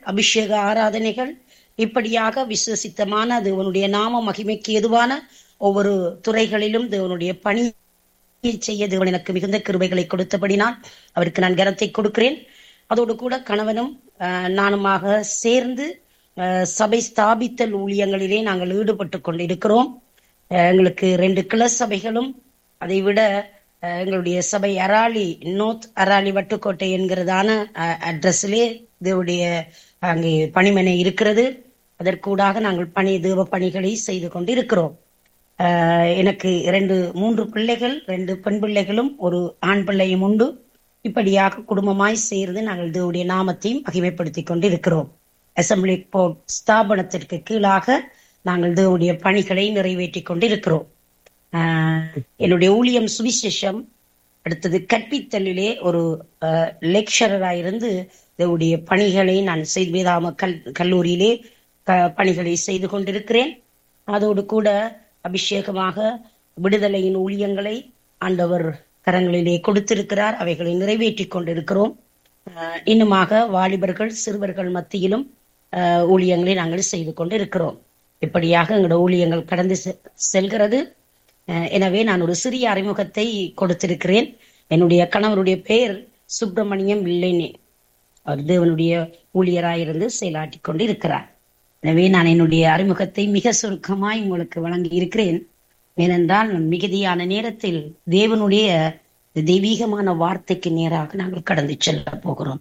அபிஷேக ஆராதனைகள் இப்படியாக விசுவசித்தமான தேவனுடைய நாம மகிமைக்கு எதுவான ஒவ்வொரு துறைகளிலும் தேவனுடைய பணி செய்ய தேவன் எனக்கு மிகுந்த கிருபைகளை கொடுத்தபடினால் அவருக்கு நான் கரத்தை கொடுக்கிறேன் அதோடு கூட கணவனும் அஹ், நானுமாக சேர்ந்து அஹ், சபை ஸ்தாபித்தல் ஊழியங்களிலே நாங்கள் ஈடுபட்டு கொண்டிருக்கிறோம் அஹ், எங்களுக்கு ரெண்டு கிளை சபைகளும் அதை விட அஹ், எங்களுடைய சபை அராலி நோத் அராலி வட்டுக்கோட்டை என்கிறதான அட்ரஸிலே தேவடைய அங்கே பணிமனை இருக்கிறது அதற்கூடாக நாங்கள் பணி தேவ பணிகளை செய்து கொண்டு இருக்கிறோம் ஆஹ் எனக்கு இரண்டு மூன்று பிள்ளைகள் ரெண்டு பெண் பிள்ளைகளும் ஒரு ஆண் பிள்ளையும் உண்டு இப்படியாக குடும்பமாய் சேர்ந்து நாங்கள் தேவடைய நாமத்தையும் மகிமைப்படுத்தி கொண்டு இருக்கிறோம் அசம்பிளி போர்ட் ஸ்தாபனத்திற்கு கீழாக நாங்கள் தேவடைய பணிகளை நிறைவேற்றி கொண்டு இருக்கிறோம் ஆஹ் என்னுடைய ஊழியம் சுவிசேஷம் அடுத்தது கற்பித்தலிலே ஒரு லெக்சரராக இருந்து தேவடைய பணிகளை நான் செய்து வேதாம கல் கல்லூரியிலே க- பணிகளை செய்து கொண்டிருக்கிறேன் அதோடு கூட அபிஷேகமாக விடுதலையின் ஊழியங்களை ஆண்டவர் கரங்களிலே கொடுத்திருக்கிறார் அவைகளை நிறைவேற்றி கொண்டிருக்கிறோம் ஆஹ் இன்னுமாக வாலிபர்கள் சிறுவர்கள் மத்தியிலும் ஆஹ் ஊழியங்களை நாங்கள் செய்து கொண்டிருக்கிறோம் இப்படியாக எங்களோட ஊழியங்கள் கடந்து செ- செல்கிறது ஆஹ் எனவே நான் ஒரு சிறிய அறிமுகத்தை கொடுத்திருக்கிறேன் என்னுடைய கணவருடைய பெயர் சுப்பிரமணியம் வில்லைனே அவர் தேவனுடைய ஊழியராயிருந்து செயலாற்றி கொண்டு இருக்கிறார் எனவே நான் என்னுடைய அறிமுகத்தை மிக சுருக்கமாய் உங்களுக்கு வழங்கி இருக்கிறேன் ஏனென்றால் மிகுதியான நேரத்தில் தேவனுடைய தெய்வீகமான வார்த்தைக்கு நேராக நாங்கள் கடந்து செல்ல போகிறோம்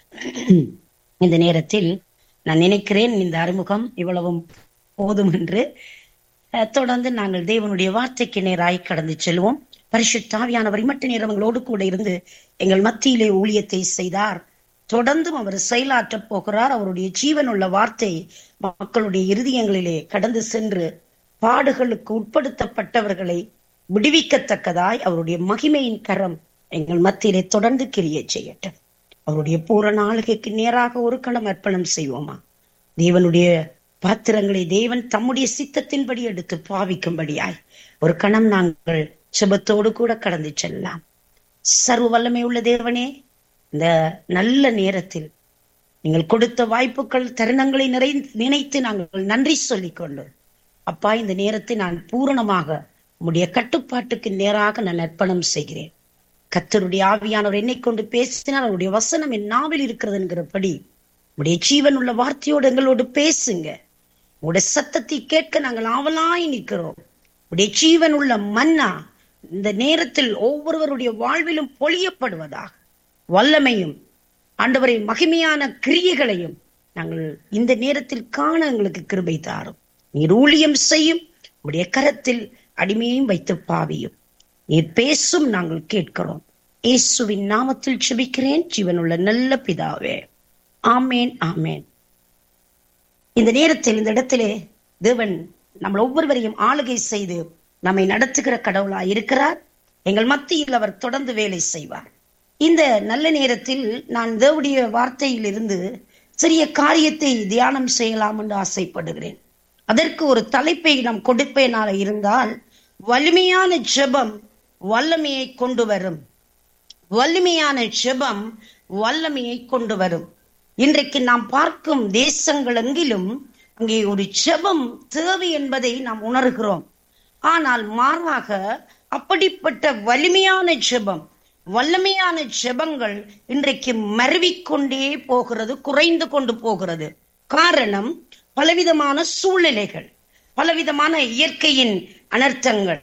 இந்த நேரத்தில் நான் நினைக்கிறேன் இந்த அறிமுகம் இவ்வளவும் போதும் என்று அஹ், தொடர்ந்து நாங்கள் தேவனுடைய வார்த்தைக்கு நேராய் கடந்து செல்வோம் பரிசுத்தாவியானவர் மட்டும் நேரம் எங்களோடு கூட இருந்து எங்கள் மத்தியிலே ஊழியத்தை செய்தார் தொடர்ந்தும் அவர் செயலாற்றப் போகிறார் அவருடைய ஜீவனுள்ள வார்த்தை மக்களுடைய இருதயங்களிலே கடந்து சென்று பாடுகளுக்கு உட்படுத்தப்பட்டவர்களை விடுவிக்கத்தக்கதாய் அவருடைய மகிமையின் கரம் எங்கள் மத்தியிலே தொடர்ந்து கிரிய செய்யட்டும் அவருடைய பூரண ஆளுகைக்கு நேராக ஒரு களம் அர்ப்பணம் செய்வோமா தேவனுடைய பாத்திரங்களை தேவன் தம்முடைய சித்தத்தின்படி எடுத்து பாவிக்கும்படியாய் ஒரு கணம் நாங்கள் செபத்தோடு கூட கடந்து செல்லலாம் சர்வ வல்லமை உள்ள தேவனே இந்த நல்ல நேரத்தில் நீங்கள் கொடுத்த வாய்ப்புகள் தருணங்களை நிறை நினைத்து நாங்கள் நன்றி சொல்லிக்கொண்டு அப்பா இந்த நேரத்தை நான் பூரணமாக உம்முடைய கட்டுப்பாட்டுக்கு நேராக நான் அர்ப்பணம் செய்கிறேன் கத்தருடைய ஆவியானவர் என்னை கொண்டு பேசினால் அவருடைய வசனம் என் நாவில் இருக்கிறது என்கிறபடி உடைய ஜீவன் உள்ள வார்த்தையோடு எங்களோடு பேசுங்க உடைய சத்தத்தை கேட்க நாங்கள் ஆவலாய் நிற்கிறோம் உடைய ஜீவன் உள்ள மன்னா இந்த நேரத்தில் ஒவ்வொருவருடைய வாழ்விலும் பொழியப்படுவதாக வல்லமையும் ஆண்டவரை மகிமையான கிரியைகளையும் நாங்கள் இந்த நேரத்தில் காண எங்களுக்கு கிருபை தாரும் நீர் ஊழியம் செய்யும் உடைய கரத்தில் அடிமையும் வைத்து பாவியும் நீர் பேசும் நாங்கள் கேட்கிறோம் இயேசுவின் நாமத்தில் செபிக்கிறேன் ஜீவனுள்ள நல்ல பிதாவே ஆமேன் ஆமேன் இந்த நேரத்தில் இந்த இடத்திலே தேவன் நம்ம ஒவ்வொருவரையும் ஆளுகை செய்து நம்மை நடத்துகிற கடவுளா இருக்கிறார் எங்கள் மத்தியில் அவர் தொடர்ந்து வேலை செய்வார் இந்த நல்ல நேரத்தில் நான் தேவடைய வார்த்தையிலிருந்து சிறிய காரியத்தை தியானம் செய்யலாம் என்று ஆசைப்படுகிறேன் அதற்கு ஒரு தலைப்பை நாம் கொடுப்பேனால இருந்தால் வலிமையான ஜெபம் வல்லமையை கொண்டு வரும் வலிமையான ஜெபம் வல்லமையை கொண்டு வரும் இன்றைக்கு நாம் பார்க்கும் தேசங்கள் எங்கிலும் அங்கே ஒரு ஜெபம் தேவை என்பதை நாம் உணர்கிறோம் ஆனால் மாறாக அப்படிப்பட்ட வலிமையான ஜெபம் வல்லமையான ஜெபங்கள் இன்றைக்கு மருவிக்கொண்டே போகிறது குறைந்து கொண்டு போகிறது காரணம் பலவிதமான சூழ்நிலைகள் பலவிதமான இயற்கையின் அனர்த்தங்கள்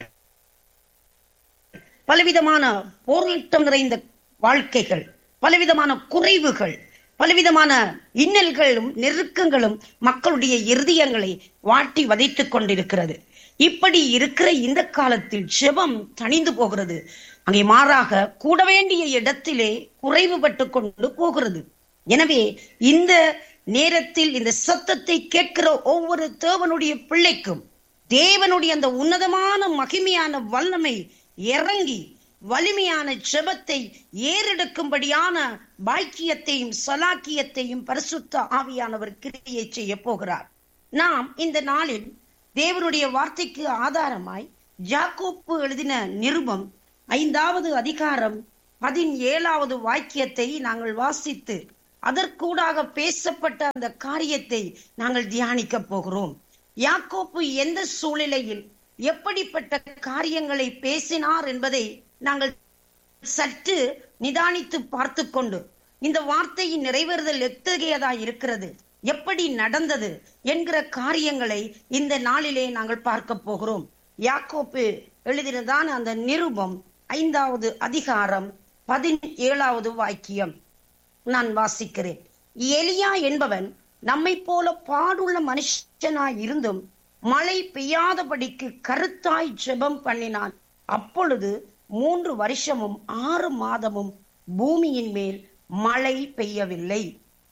பலவிதமான போராட்டம் நிறைந்த வாழ்க்கைகள் பலவிதமான குறைவுகள் பலவிதமான இன்னல்களும் நெருக்கங்களும் மக்களுடைய இருதயங்களை வாட்டி வதைத்துக் கொண்டிருக்கிறது இப்படி இருக்கிற இந்த காலத்தில் ஜெபம் தணிந்து போகிறது அங்கே மாறாக கூட வேண்டிய இடத்திலே குறைவுபட்டு கொண்டு போகிறது எனவே இந்த நேரத்தில் இந்த சத்தத்தை கேட்கிற ஒவ்வொரு தேவனுடைய பிள்ளைக்கும் தேவனுடைய அந்த உன்னதமான மகிமையான வல்லமை இறங்கி வலிமையான ஜெபத்தை ஏறெடுக்கும்படியான பாக்கியத்தையும் சலாக்கியத்தையும் பரிசுத்த ஆவியானவர் கிரியை செய்ய போகிறார் நாம் இந்த நாளில் தேவனுடைய வார்த்தைக்கு ஆதாரமாய் ஜாக்கோப்பு எழுதின நிருபம் ஐந்தாவது அதிகாரம் பதினேழாவது வாக்கியத்தை நாங்கள் வாசித்து அதற்கூடாக பேசப்பட்ட அந்த காரியத்தை நாங்கள் தியானிக்க போகிறோம் யாக்கோப்பு எந்த சூழ்நிலையில் எப்படிப்பட்ட காரியங்களை பேசினார் என்பதை நாங்கள் சற்று நிதானித்து பார்த்து கொண்டு இந்த வார்த்தையின் நிறைவேறுதல் எத்தகையதா இருக்கிறது எப்படி நடந்தது என்கிற காரியங்களை இந்த நாளிலே நாங்கள் பார்க்க போகிறோம் யாக்கோப்பு எழுதினதான அந்த நிருபம் ஐந்தாவது அதிகாரம் பதினேழாவது வாக்கியம் நான் வாசிக்கிறேன் எலியா என்பவன் நம்மை போல பாடுள்ள மனுஷனாய் இருந்தும் மழை பெய்யாதபடிக்கு கருத்தாய் ஜெபம் பண்ணினான் அப்பொழுது மூன்று வருஷமும் ஆறு மாதமும் பூமியின் மேல் மழை பெய்யவில்லை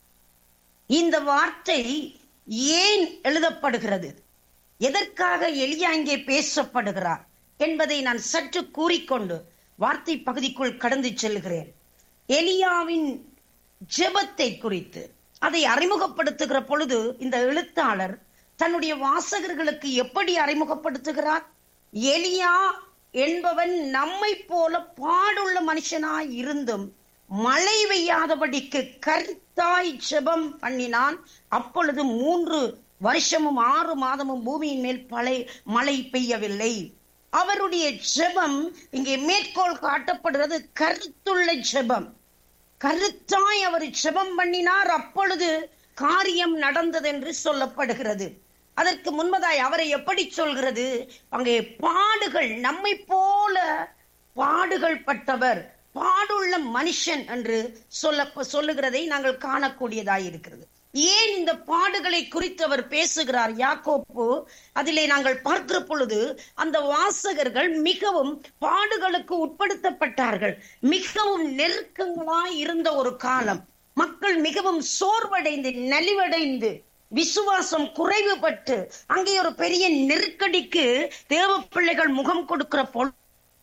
இந்த வார்த்தை ஏன் எழுதப்படுகிறது எதற்காக எலியா இங்கே பேசப்படுகிறார் என்பதை நான் சற்று கூறிக்கொண்டு வார்த்தை பகுதிக்குள் கடந்து செல்கிறேன் எலியாவின் ஜெபத்தை குறித்து அதை அறிமுகப்படுத்துகிற பொழுது இந்த எழுத்தாளர் தன்னுடைய வாசகர்களுக்கு எப்படி அறிமுகப்படுத்துகிறார் எலியா என்பவன் நம்மை போல பாடுள்ள மனுஷனாய் இருந்தும் மழை பெய்யாதபடிக்கு கருத்தாய் ஜெபம் பண்ணினான் அப்பொழுது மூன்று வருஷமும் ஆறு மாதமும் பூமியின் மேல் பழை மழை பெய்யவில்லை அவருடைய ஜெபம் இங்கே மேற்கோள் காட்டப்படுகிறது கருத்துள்ள ஜெபம் கருத்தாய் அவர் ஜெபம் பண்ணினார் அப்பொழுது காரியம் நடந்தது என்று சொல்லப்படுகிறது அதற்கு முன்பதாய் அவரை எப்படி சொல்கிறது அங்கே பாடுகள் நம்மை போல பாடுகள் பட்டவர் பாடுள்ள மனுஷன் என்று சொல்ல சொல்லுகிறதை நாங்கள் காணக்கூடியதாய் இருக்கிறது ஏன் இந்த பாடுகளை குறித்து அவர் பேசுகிறார் யாக்கோப்பு அதிலே நாங்கள் பார்க்கிற பொழுது அந்த வாசகர்கள் மிகவும் பாடுகளுக்கு உட்படுத்தப்பட்டார்கள் மிகவும் நெருக்கங்களாய் இருந்த ஒரு காலம் மக்கள் மிகவும் சோர்வடைந்து நலிவடைந்து விசுவாசம் குறைவுபட்டு அங்கே ஒரு பெரிய நெருக்கடிக்கு தேவ பிள்ளைகள் முகம் கொடுக்கிற பொழுது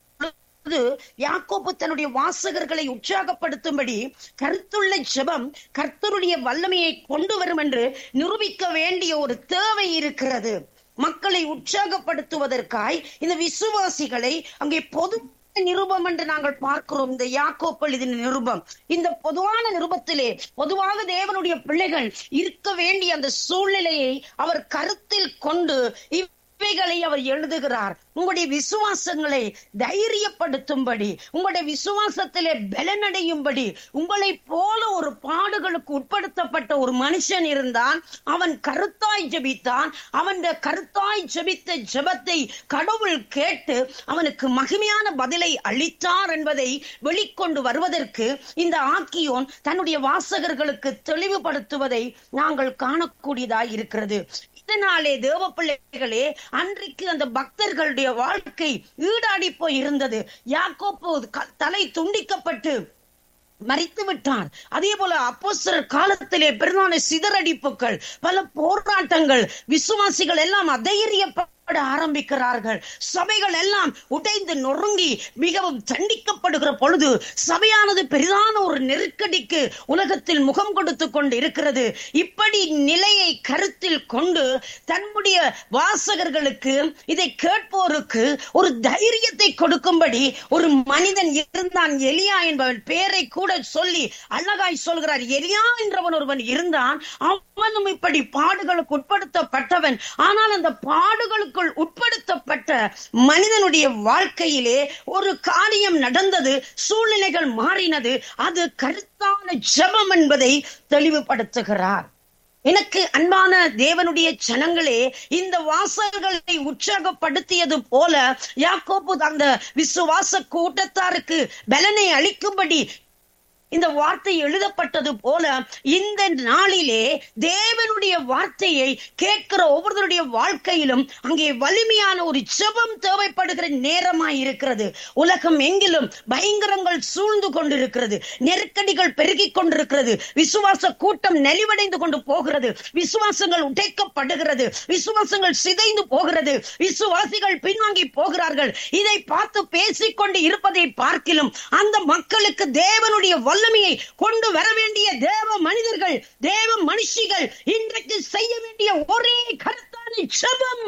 யாக்கோப்பு தன்னுடைய வாசகர்களை உற்சாகப்படுத்தும்படி கருத்துள்ள ஜெபம் கர்த்தருடைய வல்லமையை கொண்டு வரும் என்று நிரூபிக்க வேண்டிய ஒரு தேவை இருக்கிறது மக்களை உற்சாகப்படுத்துவதற்காய் இந்த விசுவாசிகளை அங்கே பொது நிருபம் என்று நாங்கள் பார்க்கிறோம் இந்த யாக்கோப்பல் இது நிருபம் இந்த பொதுவான நிருபத்திலே பொதுவாக தேவனுடைய பிள்ளைகள் இருக்க வேண்டிய அந்த சூழ்நிலையை அவர் கருத்தில் கொண்டு இவைகளை அவர் எழுதுகிறார் உங்களுடைய விசுவாசங்களை தைரியப்படுத்தும்படி உங்களுடைய விசுவாசத்திலே பலனடையும்படி உங்களை போல ஒரு பாடுகளுக்கு உட்படுத்தப்பட்ட ஒரு மனுஷன் இருந்தான் அவன் கருத்தாய் ஜெபித்தான் அவன் கருத்தாய் ஜெபித்த ஜெபத்தை கடவுள் கேட்டு அவனுக்கு மகிமையான பதிலை அளித்தார் என்பதை வெளிக்கொண்டு வருவதற்கு இந்த ஆக்கியோன் தன்னுடைய வாசகர்களுக்கு தெளிவுபடுத்துவதை நாங்கள் காணக்கூடியதாய் இருக்கிறது இதனாலே தேவ பிள்ளைகளே அன்றைக்கு அந்த பக்தர்களுடைய வாழ்க்கை ஈடாடி போய் இருந்தது யாக்கோப்பு தலை துண்டிக்கப்பட்டு மறித்து விட்டார் அதே போல அப்போஸ்தலர் காலத்திலே பெருந்தான சிதறடிப்புகள் பல போராட்டங்கள் விசுவாசிகள் எல்லாம் அதைரியப்பட ஆரம்பிக்கிறார்கள் சபைகள் எல்லாம் உடைந்து நொறுங்கி மிகவும் தண்டிக்கப்படுகிற பொழுது சபையானது பெரிதான ஒரு நெருக்கடிக்கு உலகத்தில் முகம் கொடுத்து கொண்டு இருக்கிறது இப்படி நிலையை கருத்தில் கொண்டு தன்னுடைய வாசகர்களுக்கு இதை கேட்போருக்கு ஒரு தைரியத்தை கொடுக்கும்படி ஒரு மனிதன் இருந்தான் எலியா என்பவன் பேரை கூட சொல்லி அழகாய் சொல்கிறார் எலியா என்றவன் ஒருவன் இருந்தான் அவனும் இப்படி பாடுகளுக்கு உட்படுத்தப்பட்டவன் ஆனால் அந்த பாடுகளுக்குள் உட்படுத்தப்பட்ட மனிதனுடைய வாழ்க்கையிலே ஒரு காரியம் நடந்தது சூழ்நிலைகள் மாறினது அது கருத்தான ஜெபம் என்பதை தெளிவுபடுத்துகிறார் எனக்கு அன்பான தேவனுடைய ஜனங்களே இந்த வாசல்களை உற்சாகப்படுத்தியது போல யாக்கோப்பு அந்த விசுவாச கூட்டத்தாருக்கு பலனை அளிக்கும்படி இந்த வார்த்தை எழுதப்பட்டது போல இந்த நாளிலே தேவனுடைய வார்த்தையை கேட்கிற ஒவ்வொருவருடைய வாழ்க்கையிலும் அங்கே வலிமையான ஒரு ஜெபம் தேவைப்படுகிற நேரமாய் இருக்கிறது உலகம் எங்கிலும் பயங்கரங்கள் சூழ்ந்து கொண்டிருக்கிறது நெருக்கடிகள் பெருகிக் கொண்டிருக்கிறது விசுவாச கூட்டம் நெளிவடைந்து கொண்டு போகிறது விசுவாசங்கள் உடைக்கப்படுகிறது விசுவாசங்கள் சிதைந்து போகிறது விசுவாசிகள் பின்வாங்கி போகிறார்கள் இதை பார்த்து பேசிக்கொண்டு இருப்பதை பார்க்கிலும் அந்த மக்களுக்கு தேவனுடைய வல்லமையை கொண்டு வர வேண்டிய தேவ மனிதர்கள் தேவ மனுஷிகள் இன்றைக்கு செய்ய வேண்டிய ஒரே கருத்தான ஜெபம்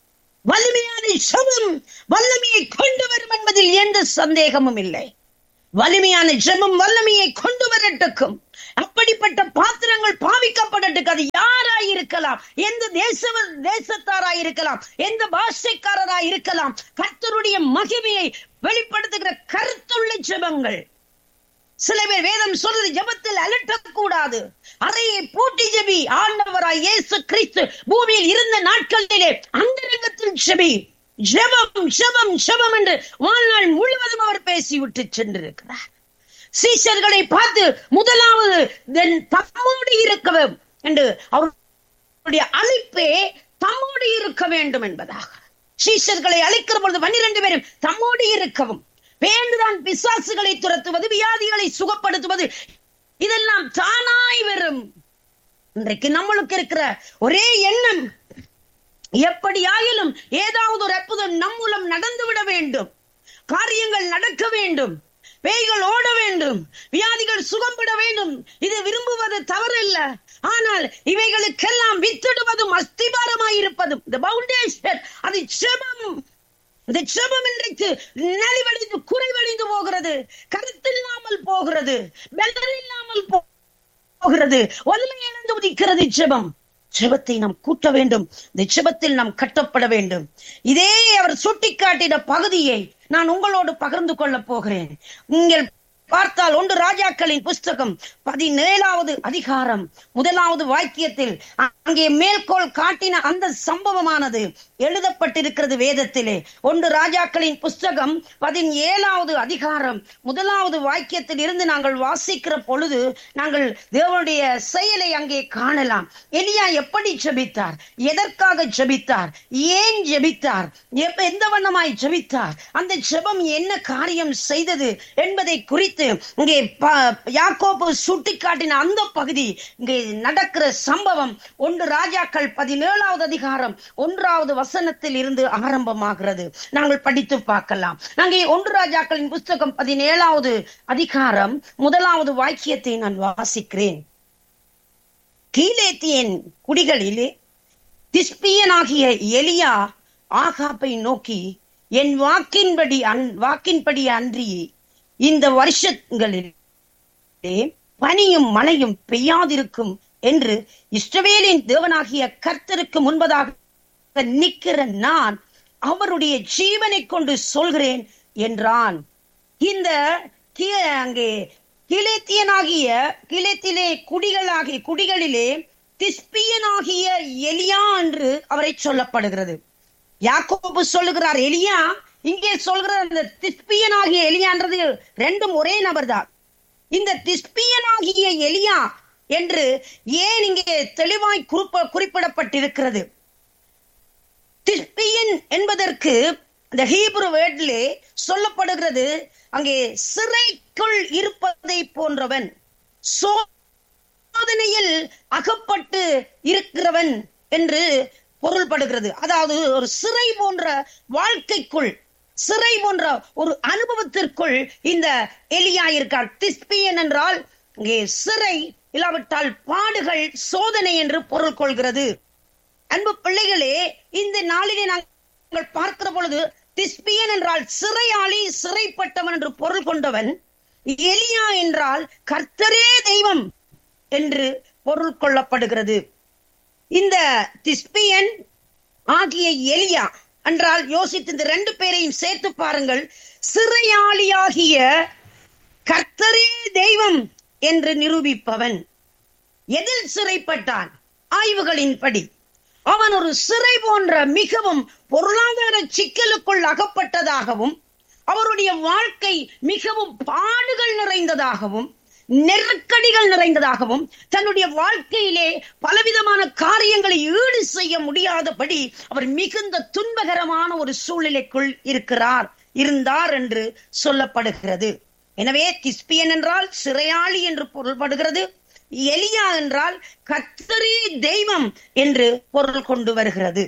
வலிமையான ஜெபம் வல்லமையை கொண்டு வரும் என்பதில் எந்த சந்தேகமும் இல்லை வலிமையான ஜெபம் வல்லமையை கொண்டு வரட்டுக்கும் அப்படிப்பட்ட பாத்திரங்கள் பாவிக்கப்படட்டுக்கு அது யாராய் இருக்கலாம் எந்த தேச தேசத்தாராய் இருக்கலாம் எந்த பாஷைக்காரராய் இருக்கலாம் கர்த்தருடைய மகிமையை வெளிப்படுத்துகிற கருத்துள்ள ஜெபங்கள் சில பேர் வேதம் சொல்றது ஜெபத்தில் அலட்டக்கூடாது அறையை பூட்டி ஜெபி ஆண்டவராய் இயேசு கிறிஸ்து பூமியில் இருந்த நாட்களிலே அந்தரங்கத்தில் ஜெபி ஜெபம் ஜெபம் ஜெபம் என்று வாழ்நாள் முழுவதும் அவர் பேசிவிட்டு சென்றிருக்கிறார் சீஷர்களை பார்த்து முதலாவது தென் தம்மோடு இருக்கவும் என்று அவருடைய அழைப்பே தம்மோடு இருக்க வேண்டும் என்பதாக சீஷர்களை அழைக்கிற பொழுது பன்னிரண்டு பேரும் தம்மோடு இருக்கவும் வேண்டுதான் பிசாசுகளை துரத்துவது வியாதிகளை சுகப்படுத்துவது இதெல்லாம் தானாய் வரும் இன்றைக்கு நம்மளுக்கு இருக்கிற ஒரே எண்ணம் எப்படி ஆயிலும் ஏதாவது ஒரு அற்புதம் நம் மூலம் நடந்து விட வேண்டும் காரியங்கள் நடக்க வேண்டும் பேய்கள் ஓட வேண்டும் வியாதிகள் சுகம்பட வேண்டும் இது விரும்புவது தவறல்ல ஆனால் இவைகளுக்கெல்லாம் வித்திடுவதும் அஸ்திபாரமாயிருப்பதும் இந்த பவுண்டேஷன் அது செபம் இந்த செபம் இன்றைக்கு நலிவடைந்து குறைவடைந்து போகிறது கருத்தில்லாமல் போகிறது பலன் இல்லாமல் போகிறது வலிமை இழந்து உதிக்கிறது செபம் ஜெபத்தை நாம் கூட்ட வேண்டும் இந்த ஜெபத்தில் நாம் கட்டப்பட வேண்டும் இதே அவர் சுட்டிக்காட்டின பகுதியை நான் உங்களோடு பகிர்ந்து கொள்ள போகிறேன் நீங்கள் பார்த்தால் ஒன்று ராஜாக்களின் புஸ்தகம் பதினேழாவது அதிகாரம் முதலாவது வாக்கியத்தில் அங்கே மேற்கோள் காட்டின அந்த சம்பவமானது எழுதப்பட்டிருக்கிறது வேதத்திலே ஒன்று ராஜாக்களின் புஸ்தகம் பதினேழாவது அதிகாரம் முதலாவது வாக்கியத்தில் இருந்து நாங்கள் வாசிக்கிற பொழுது நாங்கள் தேவனுடைய செயலை அங்கே காணலாம் எலியா எப்படி ஜெபித்தார் எதற்காக ஜெபித்தார் ஏன் ஜெபித்தார் எந்த வண்ணமாய் ஜெபித்தார் அந்த ஜெபம் என்ன காரியம் செய்தது என்பதை குறித்து இங்கே யாக்கோபு சுட்டிக்காட்டின அந்த பகுதி இங்கே நடக்கிற சம்பவம் ஒன்று ராஜாக்கள் பதினேழாவது அதிகாரம் ஒன்றாவது வசனத்தில் இருந்து ஆரம்பமாகிறது நாங்கள் படித்து பார்க்கலாம் நாங்கள் ஒன்று ராஜாக்களின் புஸ்தகம் பதினேழாவது அதிகாரம் முதலாவது வாக்கியத்தை நான் வாசிக்கிறேன் கீழேத்தியன் குடிகளிலே திஸ்பியனாகிய எலியா ஆகாப்பை நோக்கி என் வாக்கின்படி அன் வாக்கின்படி அன்றி இந்த வருஷங்களிலே பனியும் மழையும் பெய்யாதிருக்கும் என்று இஸ்ரவேலின் தேவனாகிய கர்த்தருக்கு முன்பதாக நிற்கிற நான் அவருடைய ஜீவனை கொண்டு சொல்கிறேன் என்றான் இந்த அங்கே கிளேத்தியனாகிய கிளத்திலே குடிகளாகிய குடிகளிலே திஸ்பியனாகிய எலியா என்று அவரை சொல்லப்படுகிறது யாக்கோபு சொல்லுகிறார் எலியா இங்கே சொல்கிற அந்த திஸ்பியனாகிய எலியான்றது ரெண்டும் ஒரே நபர் தான் இந்த திஸ்பியனாகிய எலியா என்று ஏன் இங்கே தெளிவாய் குறிப்ப குறிப்பிடப்பட்டிருக்கிறது திஸ்பியன் என்பதற்கு இந்த ஹீப்ரு வேர்ட்லே சொல்லப்படுகிறது அங்கே சிறைக்குள் இருப்பதை போன்றவன் சோதனையில் அகப்பட்டு இருக்கிறவன் என்று பொருள்படுகிறது அதாவது ஒரு சிறை போன்ற வாழ்க்கைக்குள் சிறை போன்ற ஒரு அனுபவத்திற்குள் இந்த எலியா இருக்கார் திஸ்பியன் என்றால் இங்கே சிறை இல்லாவிட்டால் பாடுகள் சோதனை என்று பொருள் கொள்கிறது அன்பு பிள்ளைகளே இந்த நாளிலே நாங்கள் பார்க்கிற பொழுது திஸ்பியன் என்றால் சிறையாளி சிறைப்பட்டவன் என்று பொருள் கொண்டவன் எலியா என்றால் கர்த்தரே தெய்வம் என்று பொருள் கொள்ளப்படுகிறது இந்த திஸ்பியன் ஆகிய எலியா என்றால் யோசித்து இந்த ரெண்டு பேரையும் சேர்த்து பாருங்கள் சிறையாளியாகிய கர்த்தரே தெய்வம் என்று நிரூபிப்பவன் எதில் சிறைப்பட்டான் ஆய்வுகளின்படி அவன் ஒரு சிறை போன்ற மிகவும் பொருளாதார சிக்கலுக்குள் அகப்பட்டதாகவும் அவருடைய வாழ்க்கை மிகவும் பாடுகள் நிறைந்ததாகவும் நெருக்கடிகள் நிறைந்ததாகவும் தன்னுடைய வாழ்க்கையிலே பலவிதமான காரியங்களை ஈடு செய்ய முடியாதபடி அவர் மிகுந்த துன்பகரமான ஒரு சூழ்நிலைக்குள் இருக்கிறார் இருந்தார் என்று சொல்லப்படுகிறது எனவே கிஸ்பியன் என்றால் சிறையாளி என்று பொருள்படுகிறது எலியா என்றால் கத்தரி தெய்வம் என்று பொருள் கொண்டு வருகிறது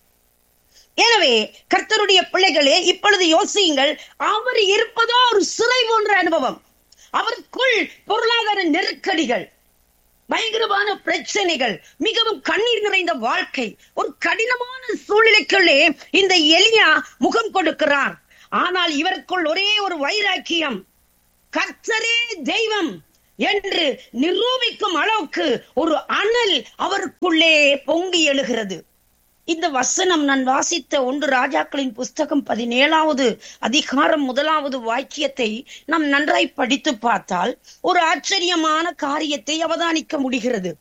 எனவே கர்த்தருடைய பிள்ளைகளே இப்பொழுது யோசியுங்கள் அவர் இருப்பதோ ஒரு சிறை போன்ற அனுபவம் அவருக்குள் பொருளாதார நெருக்கடிகள் பயங்கரமான பிரச்சனைகள் மிகவும் கண்ணீர் நிறைந்த வாழ்க்கை ஒரு கடினமான சூழ்நிலைக்குள்ளே இந்த எலியா முகம் கொடுக்கிறார் ஆனால் இவருக்குள் ஒரே ஒரு வைராக்கியம் கர்த்தரே தெய்வம் என்று நிரூபிக்கும் அளவுக்கு ஒரு அனல் அவருக்குள்ளே பொங்கி எழுகிறது இந்த வசனம் நான் வாசித்த ஒன்று ராஜாக்களின் புஸ்தகம் பதினேழாவது அதிகாரம் முதலாவது வாக்கியத்தை நாம் நன்றாய் படித்து பார்த்தால் ஒரு ஆச்சரியமான காரியத்தை அவதானிக்க முடிகிறது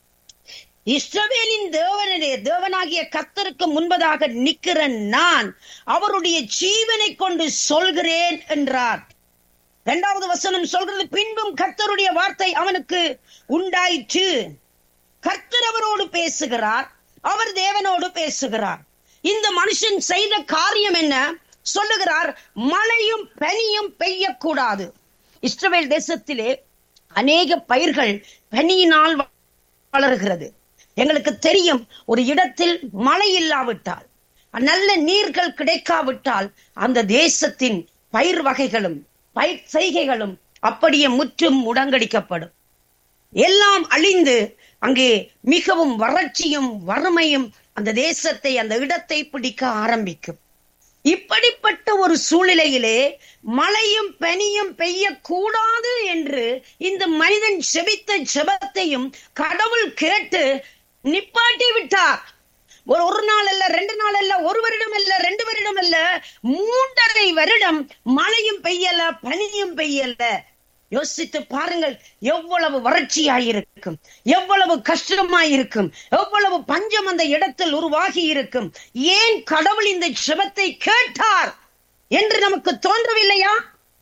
இஸ்ரவேலின் தேவனே தேவனாகிய கத்தருக்கு முன்பதாக நிற்கிற நான் அவருடைய ஜீவனை கொண்டு சொல்கிறேன் என்றார் இரண்டாவது வசனம் சொல்கிறது பின்பும் கர்த்தருடைய வார்த்தை அவனுக்கு உண்டாயிற்று கர்த்தர் அவரோடு பேசுகிறார் அவர் தேவனோடு பேசுகிறார் இந்த மனுஷன் செய்த காரியம் என்ன சொல்லுகிறார் மழையும் பனியும் பெய்யக்கூடாது இஸ்ரவேல் தேசத்திலே அநேக பயிர்கள் பனியினால் வளர்கிறது எங்களுக்கு தெரியும் ஒரு இடத்தில் மழை இல்லாவிட்டால் நல்ல நீர்கள் கிடைக்காவிட்டால் அந்த தேசத்தின் பயிர் வகைகளும் பயிர் செய்கைகளும் அப்படியே முற்றும் முடங்கடிக்கப்படும் எல்லாம் அழிந்து அங்கே மிகவும் வறட்சியும் வறுமையும் அந்த தேசத்தை அந்த இடத்தை பிடிக்க ஆரம்பிக்கும் இப்படிப்பட்ட ஒரு சூழ்நிலையிலே மழையும் பனியும் பெய்யக்கூடாது என்று இந்த மனிதன் செபித்த செபத்தையும் கடவுள் கேட்டு நிப்பாட்டி விட்டார் ஒரு ஒரு நாள் அல்ல ரெண்டு நாள் அல்ல ஒரு வருடம் அல்ல ரெண்டு வருடம் அல்ல மூன்றரை வருடம் மழையும் பெய்யல பனியும் பெய்யல யோசித்து பாருங்கள் எவ்வளவு வறட்சியாயிருக்கும் எவ்வளவு கஷ்டமாயிருக்கும் எவ்வளவு பஞ்சம் அந்த இடத்தில் உருவாகி இருக்கும் ஏன் கடவுள் இந்த சிவத்தை கேட்டார் என்று நமக்கு தோன்றவில்லையா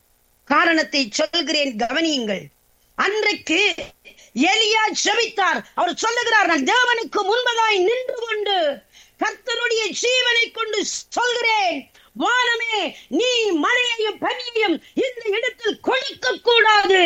காரணத்தை சொல்கிறேன் கவனியுங்கள் அன்றைக்கு எலியா செபித்தார் அவர் சொல்லுகிறார் நான் தேவனுக்கு முன்பதாய் நின்று கொண்டு கர்த்தருடைய ஜீவனை கொண்டு சொல்கிறேன் வானமே நீ மழையையும் பனியையும் இந்த இடத்தில் கொடுக்க கூடாது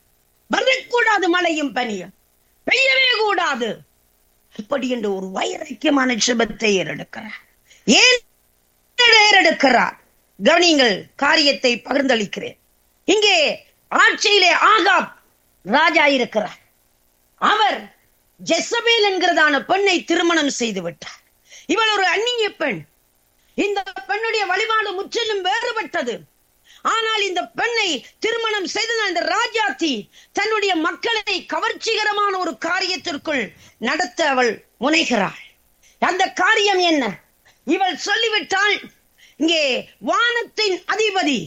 வரக்கூடாது மழையும் பனியும் பெய்யவே கூடாது இப்படி என்று ஒரு வைராக்கியமான சிபத்தை ஏறெடுக்கிறார் ஏன் ஏறெடுக்கிறார் கவனிங்கள் காரியத்தை பகிர்ந்தளிக்கிறேன் இங்கே ஆட்சியிலே ஆகாப் ராஜா இருக்கிறார் அவர் ஜெசபேல் என்கிறதான பெண்ணை திருமணம் செய்து விட்டார் இவள் ஒரு அந்நிய பெண் இந்த பெண்ணுடைய வழிபாடு முற்றிலும் வேறுபட்டது ஆனால் இந்த பெண்ணை திருமணம் செய்த இந்த ராஜாத்தி தன்னுடைய மக்களை கவர்ச்சிகரமான ஒரு காரியத்திற்குள் நடத்த அவள் முனைகிறாள் அந்த காரியம் என்ன இவள் சொல்லிவிட்டாள் இங்கே வானத்தின் அதிபதி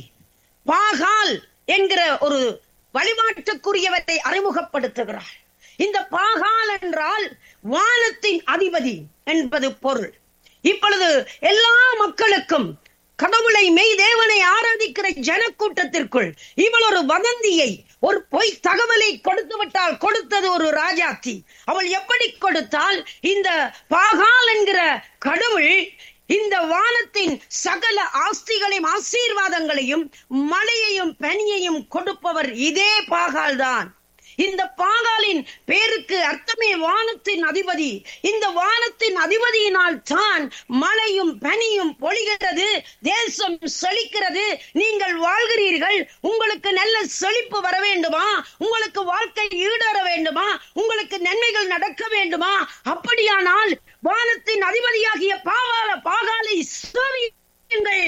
பாகால் என்கிற ஒரு வழிபாட்டுக்குரியவரை அறிமுகப்படுத்துகிறாள் இந்த பாகால் என்றால் வானத்தின் அதிபதி என்பது பொருள் இப்பொழுது எல்லா மக்களுக்கும் கடவுளை மெய் தேவனை ஆராதிக்கிற ஜனக்கூட்டத்திற்குள் இவள் ஒரு வதந்தியை ஒரு பொய் தகவலை கொடுத்து விட்டால் கொடுத்தது ஒரு ராஜாத்தி அவள் எப்படி கொடுத்தால் இந்த பாகால் என்கிற கடவுள் இந்த வானத்தின் சகல ஆஸ்திகளையும் ஆசீர்வாதங்களையும் மழையையும் பனியையும் கொடுப்பவர் இதே பாகால் தான் இந்த பாகாலின் பேருக்கு அர்த்தமே வானத்தின் அதிபதி இந்த வானத்தின் அதிபதியினால் தான் மழையும் பனியும் பொழிகிறது தேசம் செழிக்கிறது நீங்கள் வாழ்கிறீர்கள் உங்களுக்கு நல்ல செழிப்பு வர வேண்டுமா உங்களுக்கு வாழ்க்கை ஈடேற வேண்டுமா உங்களுக்கு நன்மைகள் நடக்க வேண்டுமா அப்படியானால் வானத்தின் அதிபதியாகிய பாகால பாகாலை சேவியுங்கள்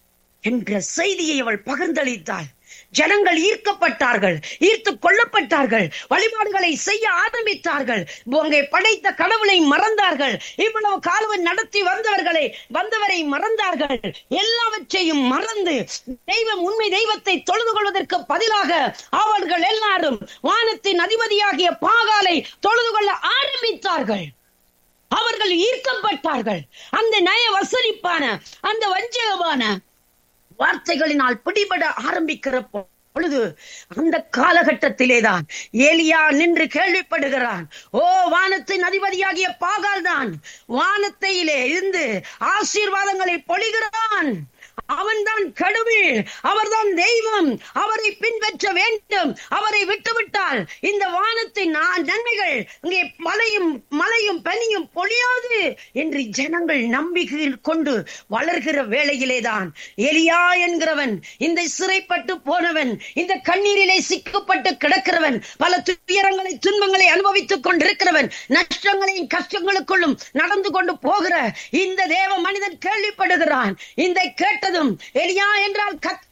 என்ற செய்தியை அவள் பகிர்ந்தளித்தாள் ஜனங்கள் ஈர்க்கப்பட்டார்கள் ஈர்த்து கொள்ளப்பட்டார்கள் வழிபாடுகளை செய்ய ஆரம்பித்தார்கள் அங்கே படைத்த கடவுளை மறந்தார்கள் இவ்வளவு காலம் நடத்தி வந்தவர்களை வந்தவரை மறந்தார்கள் எல்லாவற்றையும் மறந்து தெய்வம் உண்மை தெய்வத்தை தொழுது கொள்வதற்கு பதிலாக அவர்கள் எல்லாரும் வானத்தின் அதிபதியாகிய பாகாலை தொழுது கொள்ள ஆரம்பித்தார்கள் அவர்கள் ஈர்க்கப்பட்டார்கள் அந்த நய வசனிப்பான அந்த வஞ்சகமான வார்த்தைகளினால் பிடிபட ஆரம்பிக்கிற பொழுது அந்த காலகட்டத்திலேதான் ஏலியா நின்று கேள்விப்படுகிறான் ஓ வானத்தின் அதிபதியாகிய பாகால் தான் வானத்தையிலே இருந்து ஆசீர்வாதங்களை பொழிகிறான் அவன்தான் கடவுள் அவர்தான் தெய்வம் அவரை பின்பற்ற வேண்டும் அவரை விட்டுவிட்டால் இந்த வானத்தின் நன்மைகள் இங்கே மலையும் மலையும் பனியும் பொழியாது என்று ஜனங்கள் நம்பிக்கை கொண்டு வளர்கிற வேளையிலேதான் எலியா என்கிறவன் இந்த சிறைப்பட்டு போனவன் இந்த கண்ணீரிலே சிக்கப்பட்டு கிடக்கிறவன் பல துயரங்களை துன்பங்களை அனுபவித்துக் கொண்டிருக்கிறவன் நஷ்டங்களையும் கஷ்டங்களுக்குள்ளும் நடந்து கொண்டு போகிற இந்த தேவ மனிதன் கேள்விப்படுகிறான் இந்த கேட்டதும் எலியா என்றால் கத்த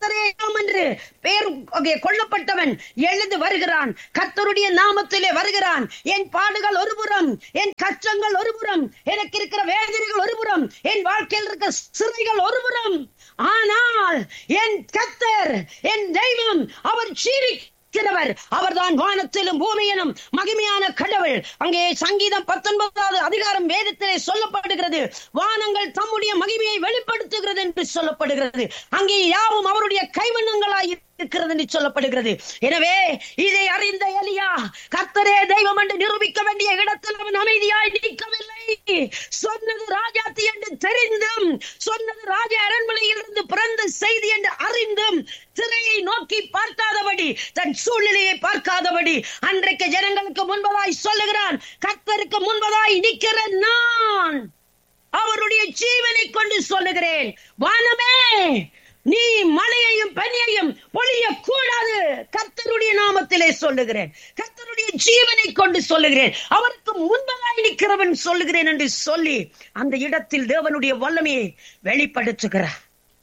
கர்த்தரே நாம் என்று பேர் அங்கே கொல்லப்பட்டவன் எழுந்து வருகிறான் கர்த்தருடைய நாமத்திலே வருகிறான் என் பாடுகள் ஒருபுறம் என் கஷ்டங்கள் ஒருபுறம் எனக்கு இருக்கிற வேதனைகள் ஒருபுறம் என் வாழ்க்கையில் இருக்கிற சிறைகள் ஒருபுறம் ஆனால் என் கர்த்தர் என் தெய்வம் அவர் சீரி இருக்கிறவர் அவர்தான் வானத்திலும் பூமியிலும் மகிமையான கடவுள் அங்கே சங்கீதம் பத்தொன்பதாவது அதிகாரம் வேதத்திலே சொல்லப்படுகிறது வானங்கள் தம்முடைய மகிமையை வெளிப்படுத்துகிறது என்று சொல்லப்படுகிறது அங்கே யாவும் அவருடைய கைவண்ணங்களாய் இருக்கிறது என்று சொல்லப்படுகிறது எனவே இதை அறிந்த எலியா கர்த்தரே தெய்வம் என்று நிரூபிக்க வேண்டிய இடத்தில் அவன் அமைதியாய் நிற்கவில்லை சொன்னது ராஜாத்தி என்று தெரிந்தும் சொன்னது ராஜ அரண்மனையில் இருந்து பிறந்த செய்தி என்று அறிந்தும் திரையை நோக்கி பார்க்காதபடி தன் சூழ்நிலையை பார்க்காதபடி அன்றைக்கு ஜனங்களுக்கு முன்பதாய் சொல்லுகிறான் கர்த்தருக்கு முன்பதாய் நிற்கிற நான் அவருடைய ஜீவனை கொண்டு சொல்லுகிறேன் வானமே நீ மழையையும் பனியையும் பொழிய கூடாது கர்த்தருடைய நாமத்திலே சொல்லுகிறேன் கர்த்தருடைய ஜீவனை கொண்டு சொல்லுகிறேன் அவருக்கு முன்பதாய் நிற்கிறவன் சொல்லுகிறேன் என்று சொல்லி அந்த இடத்தில் தேவனுடைய வல்லமையை வெளிப்படுத்துகிறார்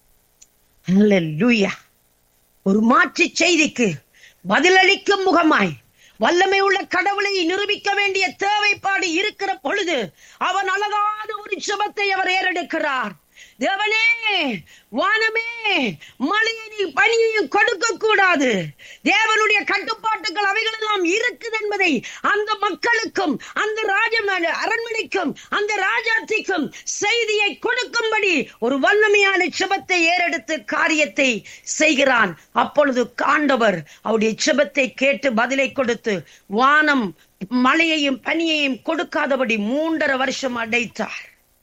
அல்லேலூயா ஒரு மாற்று செய்திக்கு பதிலளிக்கும் முகமாய் வல்லமை உள்ள கடவுளை நிரூபிக்க வேண்டிய தேவைப்பாடு இருக்கிற பொழுது அவன் அழகான ஒரு சுபத்தை அவர் ஏறெடுக்கிறார் தேவனே வானமே மழையையும் பனியையும் கொடுக்க கூடாது தேவனுடைய கட்டுப்பாட்டுகள் அவைகள் எல்லாம் இருக்குது என்பதை அந்த மக்களுக்கும் அந்த ராஜ அரண்மனைக்கும் அந்த ராஜாத்திக்கும் செய்தியை கொடுக்கும்படி ஒரு வல்லமையான சிபத்தை ஏறெடுத்து காரியத்தை செய்கிறான் அப்பொழுது காண்டவர் அவருடைய சிபத்தை கேட்டு பதிலை கொடுத்து வானம் மழையையும் பனியையும் கொடுக்காதபடி மூன்றரை வருஷம் அடைத்தார்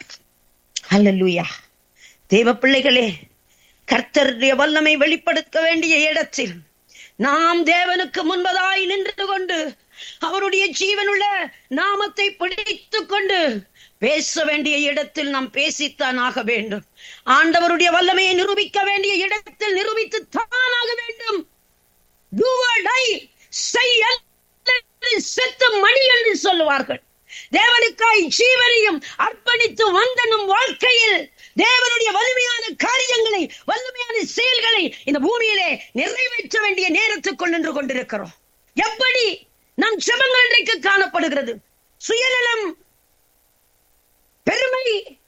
அல்லூயா தேவ பிள்ளைகளே கர்த்தருடைய வல்லமை வெளிப்படுத்த வேண்டிய இடத்தில் நாம் தேவனுக்கு முன்பதாய் நின்று கொண்டு அவருடைய ஜீவனுள்ள நாமத்தை பிடித்துக் கொண்டு பேச வேண்டிய இடத்தில் நாம் பேசித்தான் ஆக வேண்டும் ஆண்டவருடைய வல்லமையை நிரூபிக்க வேண்டிய இடத்தில் நிரூபித்து தானாக வேண்டும் Do or die. செய் அல்லது செத்து மணி என்று சொல்லுவார்கள் தேவனுக்காய் ஜீவனையும் அர்ப்பணித்து வந்த நம் வாழ்க்கையில் தேவனுடைய வலிமையான காரியங்களை வலிமையான செயல்களை இந்த பூமியிலே நிறைவேற்ற வேண்டிய நேரத்துக்குள் நின்று கொண்டிருக்கிறோம் எப்படி நம் ஜெபங்கள் இன்றைக்கு காணப்படுகிறது சுயநலம் பெருமை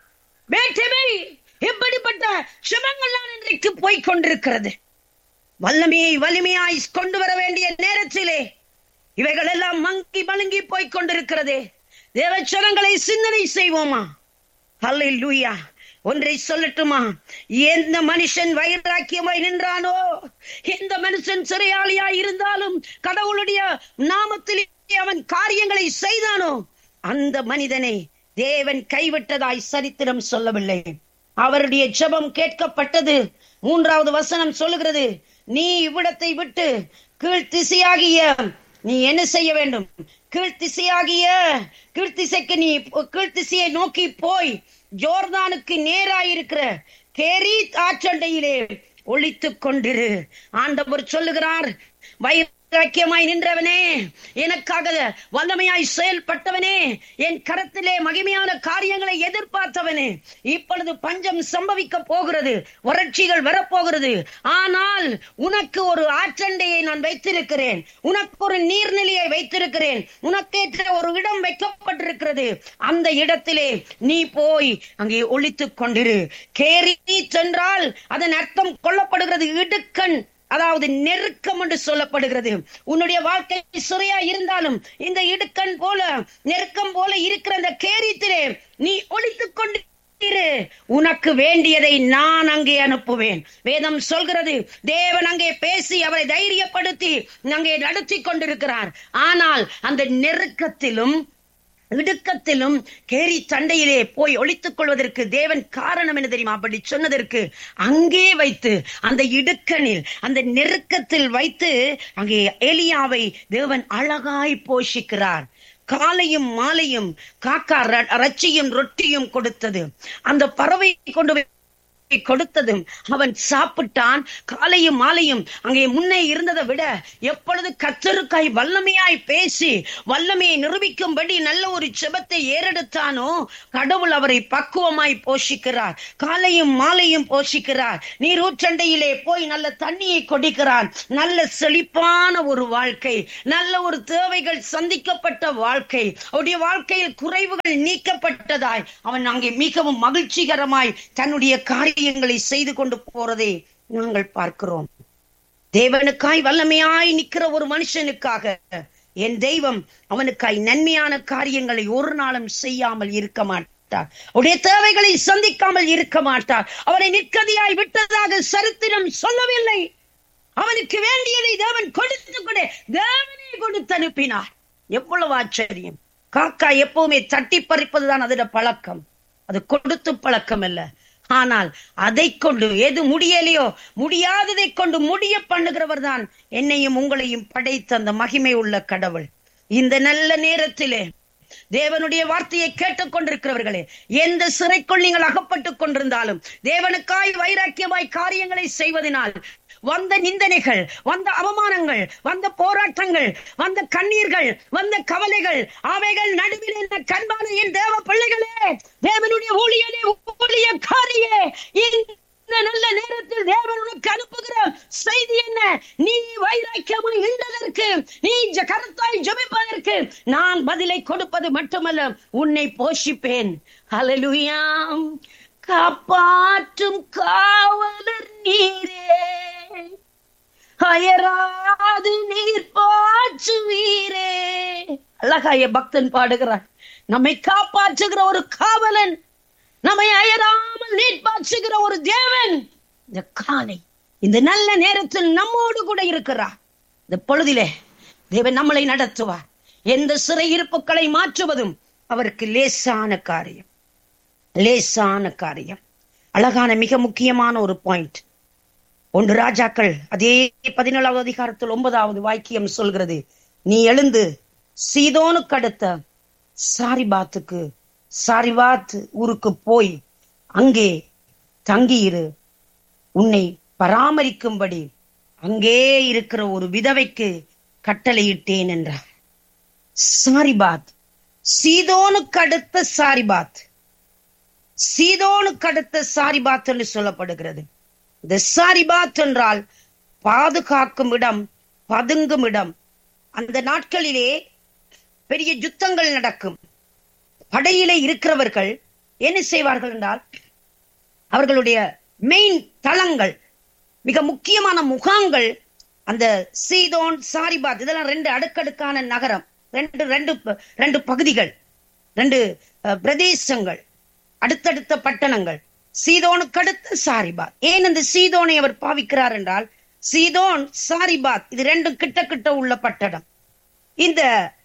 வேற்றுமை இப்படிப்பட்ட ஜெபங்கள் இன்றைக்கு போய்க் கொண்டிருக்கிறது வல்லமையை வலிமையாய் கொண்டு வர வேண்டிய நேரத்திலே இவைகள் எல்லாம் மங்கி மழுங்கி போய்க் கொண்டிருக்கிறது தேவச்சனங்களை சிந்தனை செய்வோமா ஹல்லேலூயா ஒன்றை சொல்லட்டுமா எந்த மனுஷன் வைராக்கியமாய் நின்றானோ எந்த மனுஷன் சிறையாளியாய் இருந்தாலும் கடவுளுடைய நாமத்தில் அவன் காரியங்களை செய்தானோ அந்த மனிதனை தேவன் கைவிட்டதாய் சரித்திரம் சொல்லவில்லை அவருடைய ஜெபம் கேட்கப்பட்டது மூன்றாவது வசனம் சொல்லுகிறது நீ இவ்விடத்தை விட்டு கீழ்த்திசையாகிய நீ என்ன செய்ய வேண்டும் கீழ்த்திசையாகிய கீழ்த்திசைக்கு நீ கீழ்த்திசையை நோக்கி போய் ஜோர்தானுக்கு நேராயிருக்கிற கேரி ஆற்றண்டையிலே ஒழித்துக் கொண்டிரு ஆண்டவர் சொல்லுகிறார் வைராக்கியமாய் நின்றவனே எனக்காக வல்லமையாய் செயல்பட்டவனே என் கரத்திலே மகிமையான காரியங்களை எதிர்பார்த்தவனே இப்பொழுது பஞ்சம் சம்பவிக்க போகிறது வறட்சிகள் வரப்போகிறது ஆனால் உனக்கு ஒரு ஆற்றண்டையை நான் வைத்திருக்கிறேன் உனக்கு ஒரு நீர்நிலையை வைத்திருக்கிறேன் உனக்கேற்ற ஒரு இடம் வைக்கப்பட்டிருக்கிறது அந்த இடத்திலே நீ போய் அங்கே ஒழித்துக் கொண்டிரு கேரி சென்றால் அதன் அர்த்தம் கொள்ளப்படுகிறது இடுக்கண் அதாவது நெருக்கம் என்று சொல்லப்படுகிறது உன்னுடைய வாழ்க்கை சுரையா இருந்தாலும் இந்த இடுக்கண் போல நெருக்கம் போல இருக்கிற அந்த கேரியத்திலே நீ ஒழித்துக் கொண்டு இரு. உனக்கு வேண்டியதை நான் அங்கே அனுப்புவேன் வேதம் சொல்கிறது தேவன் அங்கே பேசி அவரை தைரியப்படுத்தி அங்கே நடத்தி கொண்டிருக்கிறார் ஆனால் அந்த நெருக்கத்திலும் இடுக்கத்திலும் கேரி சண்டையிலே போய் ஒழித்துக் கொள்வதற்கு தேவன் காரணம் என்ன தெரியுமா அப்படி சொன்னதற்கு அங்கே வைத்து அந்த இடுக்கனில் அந்த நெருக்கத்தில் வைத்து அங்கே எலியாவை தேவன் அழகாய் போஷிக்கிறார் காலையும் மாலையும் காக்கா ர- ரச்சியும் ரொட்டியும் கொடுத்தது அந்த பறவை கொண்டு போய் கொடுத்ததும் அவன் சாப்பிட்டான் காலையும் மாலையும் அங்கே முன்னே இருந்ததை விட எப்பொழுது கத்தருக்காய் வல்லமையாய் பேசி வல்லமையை நிரூபிக்கும்படி நல்ல ஒரு செபத்தை ஏறெடுத்தானோ கடவுள் அவரை பக்குவமாய் போஷிக்கிறார் காலையும் மாலையும் போஷிக்கிறார் நீரூற்றண்டையிலே போய் நல்ல தண்ணியை கொடுக்கிறான் நல்ல செழிப்பான ஒரு வாழ்க்கை நல்ல ஒரு தேவைகள் சந்திக்கப்பட்ட வாழ்க்கை அவருடைய வாழ்க்கையில் குறைவுகள் நீக்கப்பட்டதாய் அவன் அங்கே மிகவும் மகிழ்ச்சிகரமாய் தன்னுடைய காரியங்களை செய்து கொண்டு போறதை நாங்கள் பார்க்கிறோம் தேவனுக்காய் வல்லமையாய் நிக்கிற ஒரு மனுஷனுக்காக என் தெய்வம் அவனுக்காய் நன்மையான காரியங்களை ஒரு நாளும் செய்யாமல் இருக்க மாட்டார் அவருடைய தேவைகளை சந்திக்காமல் இருக்க மாட்டார் அவனை நிற்கதியாய் விட்டதாக சரித்திரம் சொல்லவில்லை அவனுக்கு வேண்டியதை தேவன் கொடுத்து கொடு தேவனே கொடுத்து அனுப்பினார் எவ்வளவு ஆச்சரியம் காக்கா எப்பவுமே தட்டி பறிப்பதுதான் அதோட பழக்கம் அது கொடுத்து பழக்கம் அல்ல ஆனால் அதை கொண்டு எது முடியலையோ முடியாததை கொண்டு முடிய பண்ணுகிறவர் தான் என்னையும் உங்களையும் படைத்த அந்த மகிமை உள்ள கடவுள் இந்த நல்ல நேரத்திலே தேவனுடைய வார்த்தையை கேட்டுக் கொண்டிருக்கிறவர்களே எந்த சிறைக்குள் நீங்கள் அகப்பட்டுக் கொண்டிருந்தாலும் தேவனுக்காய் வைராக்கியமாய் காரியங்களை செய்வதனால் வந்த நிந்தனைகள் வந்த அவமானங்கள் வந்த போராட்டங்கள் வந்த கண்ணீர்கள் வந்த கவலைகள் அவைகள் நடுவில் என்ன கண்பான என் தேவ பிள்ளைகளே தேவனுடைய ஊழியனே ஊழியக்காரியே இந்த நல்ல நேரத்தில் தேவன் உனக்கு அனுப்புகிற செய்தி என்ன நீ வைராக்கியமாய் இருந்ததற்கு நீ ஜ- கருத்தாய் ஜெபிப்பதற்கு நான் பதிலை கொடுப்பது மட்டுமல்ல உன்னை போஷிப்பேன் ஹalleluya காப்பாற்றும் காவலர் நீரே அயராது நீர் பாற்றுவீரே அழகாய பக்தன் பாடுகிறார் நம்மை காப்பாற்றுகிற ஒரு காவலன் நம்மை அயராமல் நீர் பாற்றுகிற ஒரு தேவன் இந்த காலை இந்த நல்ல நேரத்தில் நம்மோடு கூட இருக்கிறார் இந்த பொழுதிலே தேவன் நம்மளை நடத்துவார் எந்த சிறையிருப்புகளை மாற்றுவதும் அவருக்கு லேசான காரியம் லேசான காரியம் அழகான மிக முக்கியமான ஒரு பாயிண்ட் ஒன்று ராஜாக்கள் அதே பதினேழாவது அதிகாரத்தில் ஒன்பதாவது வாக்கியம் சொல்கிறது நீ எழுந்து சீதோனுக்கு அடுத்த சாரிபாத்துக்கு சாரிபாத் ஊருக்கு போய் அங்கே தங்கியிரு உன்னை பராமரிக்கும்படி அங்கே இருக்கிற ஒரு விதவைக்கு கட்டளையிட்டேன் என்றார் சாரிபாத் சீதோனுக்கு அடுத்த சாரிபாத் சீதோனுக்கு அடுத்த சாரிபாத் என்று சொல்லப்படுகிறது இந்த சாரிபாத் என்றால் பாதுகாக்கும் இடம் பதுங்கும் இடம் அந்த நாட்களிலே பெரிய யுத்தங்கள் நடக்கும் படையிலே இருக்கிறவர்கள் என்ன செய்வார்கள் என்றால் அவர்களுடைய மெயின் தளங்கள் மிக முக்கியமான முகாம்கள் அந்த சீதோன் சாரிபாத் இதெல்லாம் ரெண்டு அடுக்கடுக்கான நகரம் ரெண்டு ரெண்டு ப- ரெண்டு பகுதிகள் ரெண்டு அஹ், பிரதேசங்கள் அடுத்தடுத்த பட்டணங்கள் சீதோனுக்கு அடுத்த சாரிபாத் ஏன் அந்த சீதோனை அவர் பாவிக்கிறார் என்றால் சீதோன் சாரிபாத் இது ரெண்டும் கிட்ட கிட்ட உள்ள பட்டணம் இந்த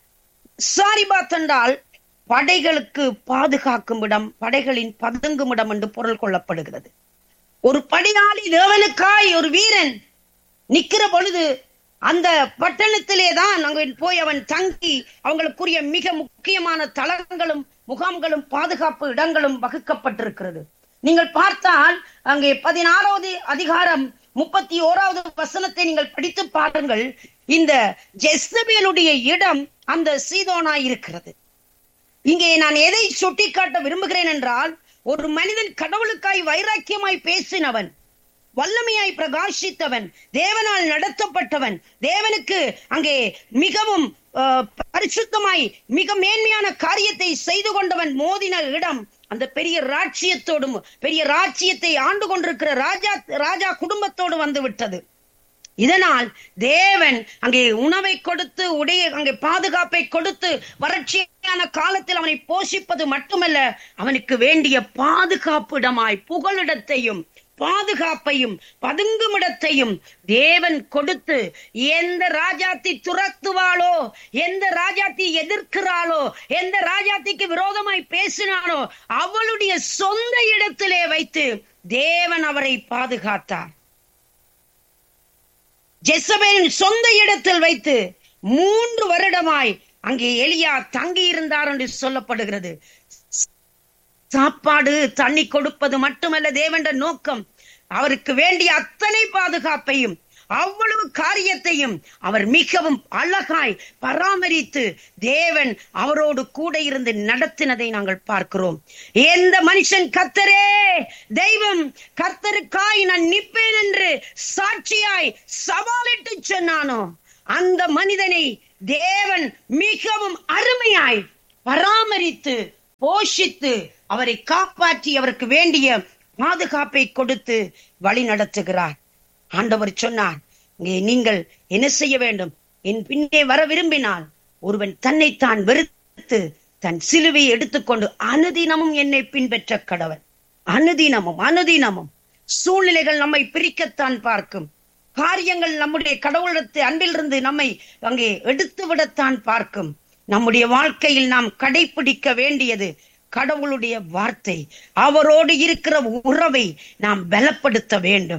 சாரிபாத் என்றால் படைகளுக்கு பாதுகாக்கும் இடம் படைகளின் பதுங்கும் இடம் என்று பொருள் கொள்ளப்படுகிறது ஒரு படையாளி தேவனுக்காய் ஒரு வீரன் நிக்கிற பொழுது அந்த பட்டணத்திலே தான் அங்க போய் அவன் தங்கி அவங்களுக்குரிய மிக முக்கியமான தளங்களும் முகாம்களும் பாதுகாப்பு இடங்களும் வகுக்கப்பட்டிருக்கிறது நீங்கள் பார்த்தால் அங்கே பதினாறாவது அதிகாரம் முப்பத்தி ஓராவது வசனத்தை நீங்கள் படித்து பாருங்கள் இந்த ஜெஸ்தபேலுடைய இடம் அந்த சீதோனாய் இருக்கிறது இங்கே நான் எதை சுட்டிக்காட்ட விரும்புகிறேன் என்றால் ஒரு மனிதன் கடவுளுக்காய் வைராக்கியமாய் பேசினவன் வல்லமையாய் பிரகாசித்தவன் தேவனால் நடத்தப்பட்டவன் தேவனுக்கு அங்கே மிகவும் அஹ், பரிசுத்தமாய் மிக மேன்மையான காரியத்தை செய்து கொண்டவன் மோதின இடம் அந்த பெரிய ராட்சியத்தோடும் பெரிய ராட்சியத்தை ஆண்டு கொண்டிருக்கிற ராஜா ராஜா குடும்பத்தோடு வந்து விட்டது இதனால் தேவன் அங்கே உணவை கொடுத்து உடைய அங்கே பாதுகாப்பை கொடுத்து வறட்சியான காலத்தில் அவனை போஷிப்பது மட்டுமல்ல அவனுக்கு வேண்டிய பாதுகாப்பு இடமாய் புகலிடத்தையும் பாதுகாப்பையும் பதுங்குமிடத்தையும் தேவன் கொடுத்து எந்த ராஜாத்தி துரத்துவாளோ எந்த ராஜாத்தி எதிர்க்கிறாளோ எந்த ராஜாத்திக்கு விரோதமாய் பேசினானோ அவளுடைய சொந்த இடத்திலே வைத்து தேவன் அவரை பாதுகாத்தார் ஜெசபேலின் சொந்த இடத்தில் வைத்து மூன்று வருடமாய் அங்கே எலியா தங்கி இருந்தார் என்று சொல்லப்படுகிறது சாப்பாடு தண்ணி கொடுப்பது மட்டுமல்ல தேவன்ற நோக்கம் அவருக்கு வேண்டிய அத்தனை பாதுகாப்பையும் அவ்வளவு காரியத்தையும் அவர் மிகவும் அழகாய் பராமரித்து தேவன் அவரோடு கூட இருந்து நடத்தினதை நாங்கள் பார்க்கிறோம் எந்த மனுஷன் கத்தரே தெய்வம் கத்தருக்காய் நான் நிற்பேன் என்று சாட்சியாய் சவாலிட்டு சொன்னானோ அந்த மனிதனை தேவன் மிகவும் அருமையாய் பராமரித்து போஷித்து அவரை காப்பாற்றி அவருக்கு வேண்டிய பாதுகாப்பை கொடுத்து வழி நடத்துகிறார் ஆண்டவர் சொன்னார் இங்கே நீங்கள் என்ன செய்ய வேண்டும் என் பின்னே வர விரும்பினால் ஒருவன் தன்னைத்தான் வெறுத்து தன் சிலுவையை எடுத்துக்கொண்டு அனுதினமும் என்னை பின்பற்ற கடவன் அனுதினமும் அனுதினமும் சூழ்நிலைகள் நம்மை பிரிக்கத்தான் பார்க்கும் காரியங்கள் நம்முடைய கடவுளத்து அன்பிலிருந்து நம்மை அங்கே எடுத்து விடத்தான் பார்க்கும் நம்முடைய வாழ்க்கையில் நாம் கடைபிடிக்க வேண்டியது கடவுளுடைய வார்த்தை அவரோடு இருக்கிற உறவை நாம் பலப்படுத்த வேண்டும்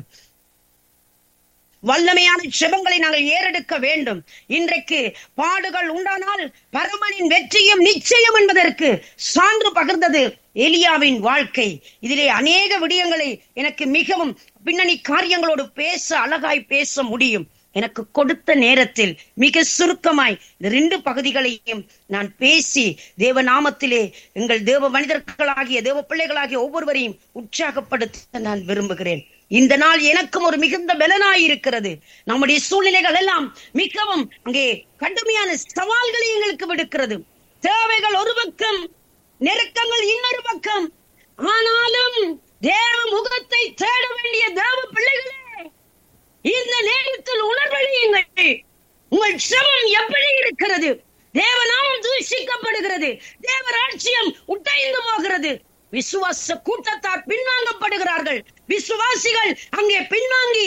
வல்லமையான செபங்களை நாங்கள் ஏறெடுக்க வேண்டும் இன்றைக்கு பாடுகள் உண்டானால் பரமனின் வெற்றியும் நிச்சயம் என்பதற்கு சான்று பகிர்ந்தது எலியாவின் வாழ்க்கை இதிலே அநேக விடயங்களை எனக்கு மிகவும் பின்னணி காரியங்களோடு பேச அழகாய் பேச முடியும் எனக்கு கொடுத்த நேரத்தில் மிக சுருக்கமாய் இந்த ரெண்டு பகுதிகளையும் நான் பேசி தேவ நாமத்திலே எங்கள் தேவ மனிதர்களாகிய தேவ பிள்ளைகளாகிய ஒவ்வொருவரையும் உற்சாகப்படுத்த நான் விரும்புகிறேன் இந்த நாள் எனக்கும் ஒரு மிகுந்த பலனாய் இருக்கிறது நம்முடைய சூழ்நிலைகள் எல்லாம் மிகவும் அங்கே கடுமையான சவால்களை எங்களுக்கு விடுக்கிறது தேவைகள் ஒரு பக்கம் நெருக்கங்கள் இன்னொரு பக்கம் ஆனாலும் தேவ முகத்தை தேட வேண்டிய தேவ பிள்ளைகளே இந்த நேரத்தில் உணர்வழியுங்கள் உங்கள் சிரமம் எப்படி இருக்கிறது தேவநாமம் தூஷிக்கப்படுகிறது தேவராட்சியம் உட்டைந்து போகிறது விசுவாச கூட்டத்தார் பின்வாங்கப்படுகிறார்கள் விசுவாசிகள் அங்கே பின்வாங்கி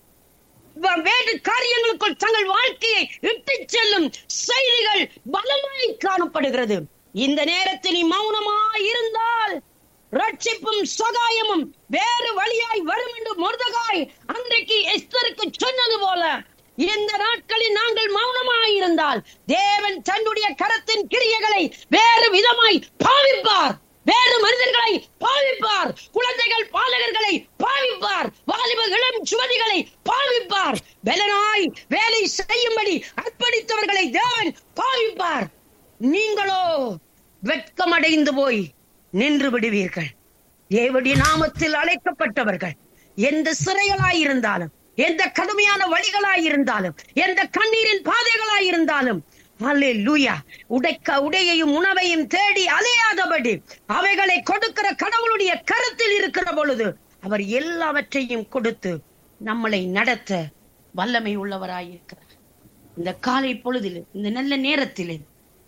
வேறு காரியங்களுக்குள் தங்கள் வாழ்க்கையை இட்டுச் செல்லும் செய்திகள் பலமாய் காணப்படுகிறது இந்த நேரத்தில் நீ மௌனமாய் இருந்தால் ரட்சிப்பும் சகாயமும் வேறு வழியாய் வரும் என்று முருதகாய் அன்றைக்கு எஸ்தருக்கு சொன்னது போல இந்த நாட்களில் நாங்கள் மௌனமாய் இருந்தால் தேவன் தன்னுடைய கரத்தின் கிரியைகளை வேறு விதமாய் பாவிப்பார் வேறு மனிதர்களை பாவிப்பார் குழந்தைகள் பாலகர்களை பாவிப்பார் வாலிப இளம் சுவதிகளை பாவிப்பார் பலனாய் வேலை செய்யும்படி அர்ப்பணித்தவர்களை தேவன் பாவிப்பார் நீங்களோ வெட்கமடைந்து போய் நின்று விடுவீர்கள் தேவடைய நாமத்தில் அழைக்கப்பட்டவர்கள் எந்த சிறைகளாய் இருந்தாலும் எந்த கடுமையான வழிகளாய் இருந்தாலும் எந்த கண்ணீரின் பாதைகளாய் இருந்தாலும் அல்லேலூயா உடைக்க உடையையும் உணவையும் தேடி அலையாதபடி அவைகளை கொடுக்கிற கடவுளுடைய கருத்தில் இருக்கிற பொழுது அவர் எல்லாவற்றையும் கொடுத்து நம்மளை நடத்த வல்லமை உள்ளவராயிருக்கிறார் இந்த காலை பொழுதில் இந்த நல்ல நேரத்திலே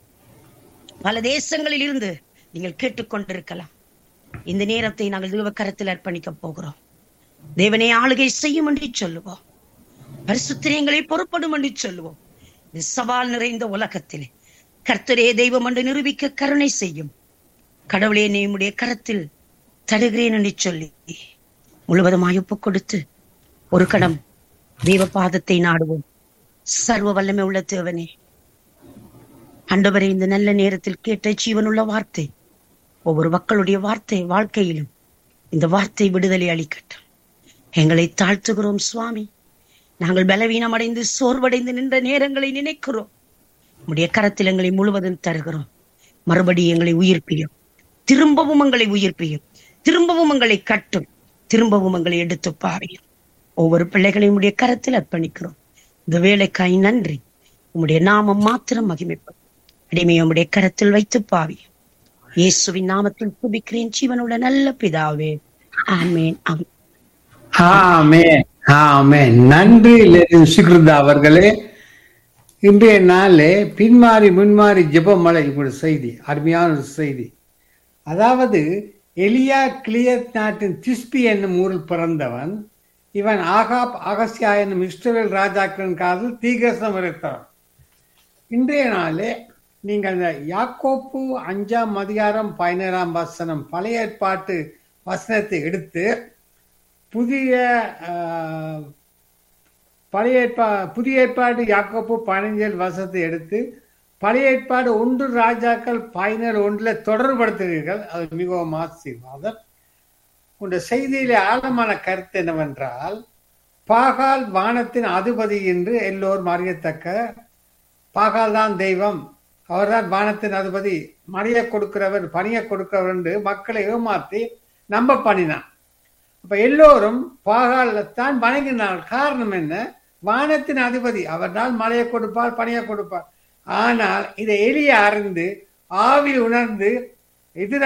பல தேசங்களில் இருந்து நீங்கள் கேட்டுக்கொண்டிருக்கலாம் இந்த நேரத்தை நாங்கள் தேவ கரத்தில் அர்ப்பணிக்க போகிறோம் தேவனை ஆளுகை செய்யும் என்று சொல்லுவோம் பரிசுத்திரியங்களை பொறுப்படும் என்று சொல்லுவோம் இந்த சவால் நிறைந்த உலகத்திலே கர்த்தரே தெய்வம் என்று நிரூபிக்க கருணை செய்யும் கடவுளே நீமுடைய கரத்தில் தருகிறேன் என்று சொல்லி முழுவதுமாய் ஒப்புக் கொடுத்து ஒரு கணம் தெய்வ பாதத்தை நாடுவோம் சர்வ வல்லமை உள்ள தேவனே அண்டவரை இந்த நல்ல நேரத்தில் கேட்ட ஜீவனுள்ள வார்த்தை ஒவ்வொரு மக்களுடைய வார்த்தை வாழ்க்கையிலும் இந்த வார்த்தை விடுதலை அளிக்கட்டும் எங்களை தாழ்த்துகிறோம் சுவாமி நாங்கள் பலவீனம் அடைந்து சோர்வடைந்து நின்ற நேரங்களை நினைக்கிறோம் உடைய கரத்தில் எங்களை முழுவதும் தருகிறோம் மறுபடியும் எங்களை உயிர்ப்பியும் திரும்பவும் எங்களை உயிர்ப்பியும் திரும்பவும் எங்களை கட்டும் திரும்பவும் எங்களை எடுத்து பாவையும் ஒவ்வொரு பிள்ளைகளையும் உடைய கரத்தில் அர்ப்பணிக்கிறோம் இந்த வேலைக்காய் நன்றி உம்முடைய நாமம் மாத்திரம் மகிமைப்படும் அடிமையை உம்முடைய கரத்தில் வைத்து பாவி இயேசுவின் நாமத்தில் துபிக்கிறேன் ஜீவனுள்ள நல்ல பிதாவே ஆமேன் ஆமென் ஆமென் ஆமென் நன்றி லேடின் சுகிருதா அவர்களே இன்றைய நாளே பின்மாறி முன்மாறி ஜெபமலை ஒரு செய்தி அருமையான ஒரு செய்தி அதாவது எலியா கிளியத் நாட்டின் திஸ்பி என்னும் ஊரில் பிறந்தவன் இவன் ஆகாப் அகசியா என்னும் இஸ்ரவேல் ராஜாக்களின் காதில் தீகசம் இறைத்தவன் இன்றைய நாளே நீங்கள் இந்த யாக்கோப்பு அஞ்சாம் அதிகாரம் பதினேழாம் வசனம் பழைய ஏற்பாட்டு வசனத்தை எடுத்து புதிய ஆஹ், பழைய ஏற்பா புதிய ஏற்பாடு யாக்கோப்பு பதினஞ்சல் வசனத்தை எடுத்து பழைய ஏற்பாடு ஒன்று ராஜாக்கள் பதினேழு ஒன்றில் தொடர்படுத்துகிறீர்கள் அது மிகவும் ஆசீர்வாதம் உங்களுடைய செய்தியிலே ஆழமான கருத்து என்னவென்றால் பாகால் வானத்தின் அதிபதி என்று எல்லோரும் அறியத்தக்க பாகால் தான் தெய்வம் அவர்தான் வானத்தின் அதிபதி மழையை கொடுக்கிறவர் பணியை கொடுக்கிறவர் என்று மக்களை ஏமாற்றி நம்ப பண்ணினான் அப்ப எல்லோரும் பாகாலத்தான் வணங்கினார் காரணம் என்ன வானத்தின் அதிபதி அவர்தான் மழையை கொடுப்பார் பணியை கொடுப்பார் ஆனால் இதை எளிய அறிந்து ஆவி உணர்ந்து எதிர